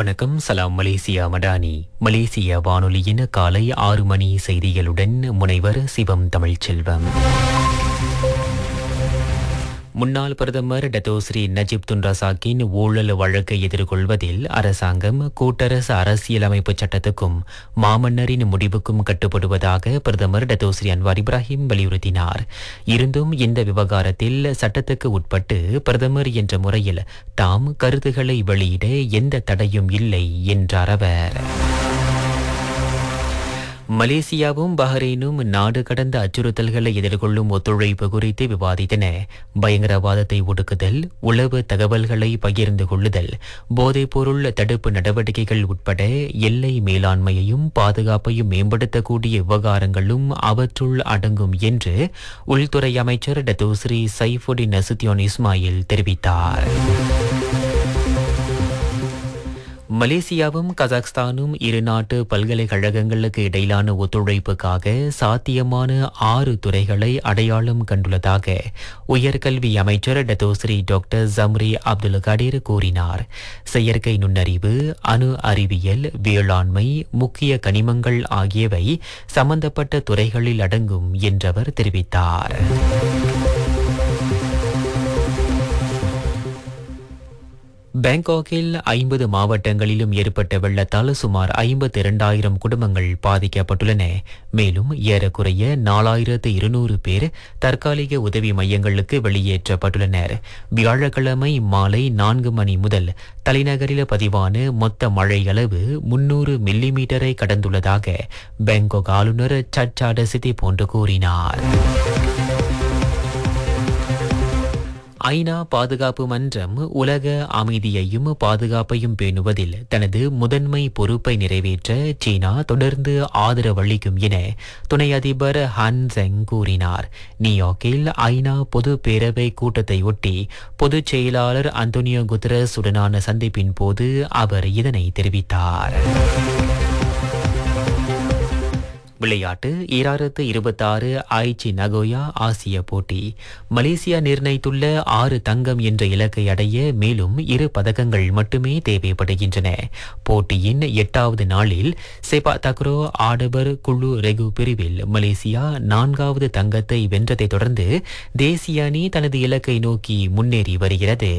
வணக்கம் சலாம் மலேசியா மடானி மலேசிய வானொலியின் காலை ஆறு மணி செய்திகளுடன் முனைவர் சிவம் தமிழ்ச்செல்வம் முன்னாள் பிரதமர் டத்தோஸ்ரீ நஜிப் துன் ரசாக்கின் ஊழல் வழக்கை எதிர்கொள்வதில் அரசாங்கம் கூட்டரசு அரசியலமைப்பு சட்டத்துக்கும் மாமன்னரின் முடிவுக்கும் கட்டுப்படுவதாக பிரதமர் டத்தோஸ்ரீ அன்வார் இப்ராஹிம் வலியுறுத்தினார் இருந்தும் இந்த விவகாரத்தில் சட்டத்துக்கு உட்பட்டு பிரதமர் என்ற முறையில் தாம் கருத்துக்களை வெளியிட எந்த தடையும் இல்லை என்றார் அவர் மலேசியாவும் பஹ்ரைனும் நாடு கடந்த அச்சுறுத்தல்களை எதிர்கொள்ளும் ஒத்துழைப்பு குறித்து விவாதித்தன பயங்கரவாதத்தை ஒடுக்குதல் உளவு தகவல்களை பகிர்ந்து கொள்ளுதல் போதைப்பொருள் தடுப்பு நடவடிக்கைகள் உட்பட எல்லை மேலாண்மையையும் பாதுகாப்பையும் மேம்படுத்தக்கூடிய விவகாரங்களும் அவற்றுள் அடங்கும் என்று உள்துறை அமைச்சர் டத்தோஸ்ரீ சைஃபுடின் நசுத்தியோன் இஸ்மாயில் தெரிவித்தார் மலேசியாவும் கஜகஸ்தானும் இரு நாட்டு பல்கலைக்கழகங்களுக்கு இடையிலான ஒத்துழைப்புக்காக சாத்தியமான ஆறு துறைகளை அடையாளம் கண்டுள்ளதாக உயர்கல்வி அமைச்சர் Datuk Seri doctor Zambry Abdul Kadir கூறினார் செயற்கை நுண்ணறிவு அணு அறிவியல் வேளாண்மை முக்கிய கனிமங்கள் ஆகியவை சம்பந்தப்பட்ட துறைகளில் அடங்கும் என்றவர் தெரிவித்தார் பேங்காக்கில் ஐம்பது மாவட்டங்களிலும் ஏற்பட்ட வெள்ளத்தால் சுமார் ஐம்பத்தி இரண்டாயிரம் குடும்பங்கள் பாதிக்கப்பட்டுள்ளன மேலும் ஏறக்குறைய நாலாயிரத்து இருநூறு பேர் தற்காலிக உதவி மையங்களுக்கு வெளியேற்றப்பட்டுள்ளனர் வியாழக்கிழமை மாலை நான்கு மணி முதல் தலைநகரில் பதிவான மொத்த மழை அளவு முன்னூறு மில்லிமீட்டரை கடந்துள்ளதாக பேங்காக் ஆளுநர் சச்சாட சிதி போன்று கூறினார் ஐநா பாதுகாப்பு மன்றம் உலக அமைதியையும் பாதுகாப்பையும் பேணுவதில் தனது முதன்மை பொறுப்பை நிறைவேற்ற சீனா தொடர்ந்து ஆதரவளிக்கும் என துணை அதிபர் ஹன் செங் கூறினார் நியூயார்க்கில் ஐநா பொது பேரவை கூட்டத்தை ஒட்டி பொதுச் செயலாளர் அந்தோனியோ குத்ரஸ் உடனான சந்திப்பின் போது அவர் இதனை தெரிவித்தார் விளையாட்டு ஈராயிரத்து இருபத்தாறு ஐச்சி நகோயா ஆசிய போட்டி மலேசியா நிர்ணயித்துள்ள ஆறு தங்கம் என்ற இலக்கை அடைய மேலும் இரு பதக்கங்கள் மட்டுமே தேவைப்படுகின்றன போட்டியின் எட்டாவது நாளில் செபா தக்ரோ ஆடவர் குழு ரெகு பிரிவில் மலேசியா நான்காவது தங்கத்தை வென்றதை தொடர்ந்து தேசிய அணி தனது இலக்கை நோக்கி முன்னேறி வருகிறது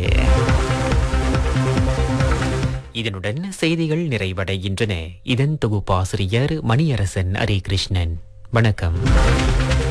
இதனுடன் செய்திகள் நிறைவடைகின்றன இதன் தொகுப்பாசிரியர் மணியரசன் ஹரிகிருஷ்ணன் வணக்கம்